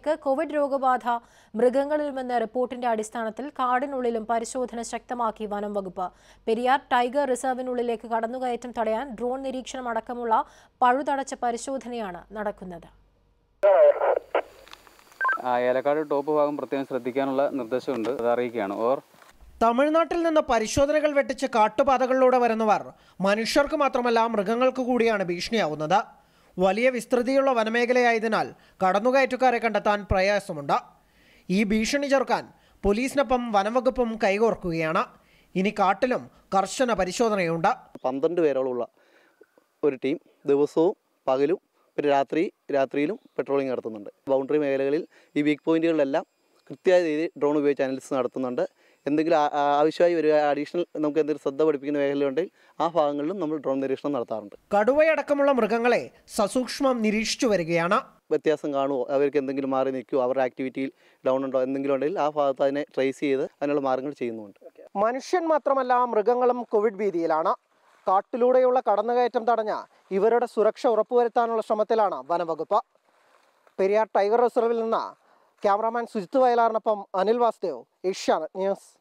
Covid രോഗബാധ മൃഗങ്ങളിലുമെന്ന റിപ്പോർട്ടിന്റെ അടിസ്ഥാനത്തിൽ കാടിനുള്ളിലും പരിശോധന ശക്തമാക്കി വനം വകുപ്പ് പെരിയാർ ടൈഗർ റിസർവിനുള്ളിലേക്ക് കടന്നുകയറ്റം തടയാൻ ഡ്രോൺ നിരീക്ഷണം അടക്കമുള്ള പഴുതടച്ച പരിശോധനയാണ് നടക്കുന്നത് ആ, ഏലക്കാട് ടോപ്പ് ഭാഗം പ്രത്യേകം ശ്രദ്ധിക്കാനുള്ള നിർദ്ദേശമുണ്ട് അത് അറിയിക്കുകയാണ് ഓർ തമിഴ്നാട്ടിൽ നിന്ന് പരിശോധനകൾ വെട്ടിച്ച് കാട്ടുപാതകളിലൂടെ വരുന്നവർ മനുഷ്യർക്ക് മാത്രമല്ല മൃഗങ്ങൾക്ക് കൂടിയാണ് ഭീഷണിയാവുന്നത് വലിയ വിസ്തൃതിയുള്ള വനമേഖലയായതിനാൽ കടന്നുകയറ്റക്കാരെ കണ്ടെത്താൻ പ്രയാസമുണ്ട് ഈ ഭീഷണി ചെറുക്കാൻ പോലീസിനൊപ്പം വനംവകുപ്പും കൈകോർക്കുകയാണ് ഇനി കാട്ടിലും കർശന പരിശോധനയുണ്ട് പന്ത്രണ്ട് പേരോളമുള്ള ഒരു ടീം ദിവസവും പകലും പിന്നെ രാത്രി രാത്രിയിലും പെട്രോളിംഗ് നടത്തുന്നുണ്ട് ബൗണ്ടറി മേഖലകളിൽ ഈ വീക്ക് പോയിന്റുകളിലെല്ലാം കൃത്യമായ രീതിയിൽ ഡ്രോൺ ഉപയോഗിച്ച് അനാലിസിസ് നടത്തുന്നുണ്ട് എന്തെങ്കിലും ആ- ആ- ആവശ്യമായി വരിക അഡീഷണൽ നമുക്ക് എന്തെങ്കിലും ശ്രദ്ധ പഠിപ്പിക്കുന്ന മേഖലയുണ്ടെങ്കിൽ ആ ഭാഗങ്ങളിലും നമ്മൾ ഡ്രോൺ നിരീക്ഷണം നടത്താറുണ്ട് കടുവയടക്കമുള്ള മൃഗങ്ങളെ സസൂക്ഷ്മം നിരീക്ഷിച്ചു വരികയാണ് വ്യത്യാസം കാണുമോ അവർക്ക് എന്തെങ്കിലും മാറി നിൽക്കുമോ അവരുടെ ആക്ടിവിറ്റിയിൽ ഡൗൺ ഉണ്ടോ എന്തെങ്കിലും ഉണ്ടെങ്കിൽ ആ ഭാഗത്ത് അതിനെ ട്രേസ് ചെയ്ത് അതിനുള്ള മാർഗ്ഗങ്ങൾ ചെയ്യുന്നുണ്ട് മനുഷ്യൻ മാത്രമല്ല മൃഗങ്ങളും കോവിഡ് ഭീതിയിലാണ് കാട്ടിലൂടെയുള്ള കടന്നുകയറ്റം തടഞ്ഞ ഇവരുടെ സുരക്ഷ ഉറപ്പുവരുത്താനുള്ള ശ്രമത്തിലാണ് വനംവകുപ്പ് പെരിയാർ ടൈഗർ റിസർവിൽ നിന്ന് ക്യാമറാമാൻ സുജിത്ത് വയലാറിനൊപ്പം അനിൽ വാസുദേവ് ഏഷ്യാനെറ്റ് ന്യൂസ്